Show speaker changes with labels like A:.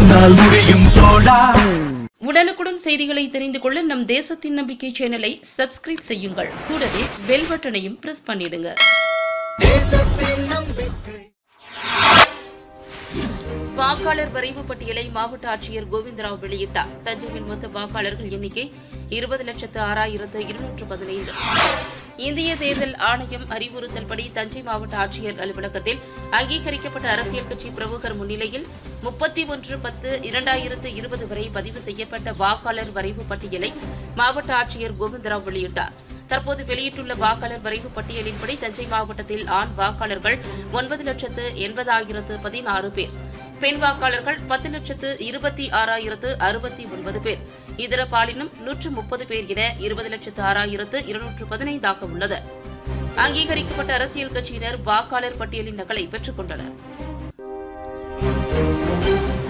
A: உன்னால் முடியும் தோழா
B: உடனுக்குடன் செய்திகளை தெரிந்து கொள்ள நம் தேசத்தின் நம்பிக்கை சேனலை சப்ஸ்கிரைப் செய்யுங்கள் கூடவே பெல் பட்டனையும் பிரஸ் பண்ணிடுங்க வாக்காளர் வரைவு பட்டியலை மாவட்ட ஆட்சியர் கோவிந்தராவ் வெளியிட்டார் தஞ்சையில் மொத்த வாக்காளர்கள் எண்ணிக்கை இருபது லட்சத்து ஆறாயிரத்து இருநூற்று பதினைந்து இந்திய தேர்தல் ஆணையம் அறிவுறுத்தல்படி தஞ்சை மாவட்ட ஆட்சியர் அலுவலகத்தில் அங்கீகரிக்கப்பட்ட அரசியல் கட்சி பிரமுகர் முன்னிலையில் முப்பத்தி ஒன்று பத்து இரண்டாயிரத்து இருபது வரை பதிவு செய்யப்பட்ட வாக்காளர் வரைவு பட்டியலை மாவட்ட ஆட்சியர் கோவிந்தராவ் வெளியிட்டார் தற்போது வெளியிட்டுள்ள வாக்காளர் வரைவு பட்டியலின்படி தஞ்சை மாவட்டத்தில் ஆண் வாக்காளர்கள் ஒன்பது லட்சத்து எண்பதாயிரத்து பதினாறு பேர் பெண் வாக்காளர்கள் பத்து லட்சத்து இருபத்தி ஆறாயிரத்து அறுபத்தி ஒன்பது பேர் இதர பாலினம் நூற்று முப்பது பேர் என இருபது லட்சத்து ஆறாயிரத்து இருநூற்று பதினைந்தாக உள்ளது அங்கீகரிக்கப்பட்ட அரசியல் கட்சியினர் வாக்காளர் பட்டியலின் நகலை பெற்றுக் கொண்டனர்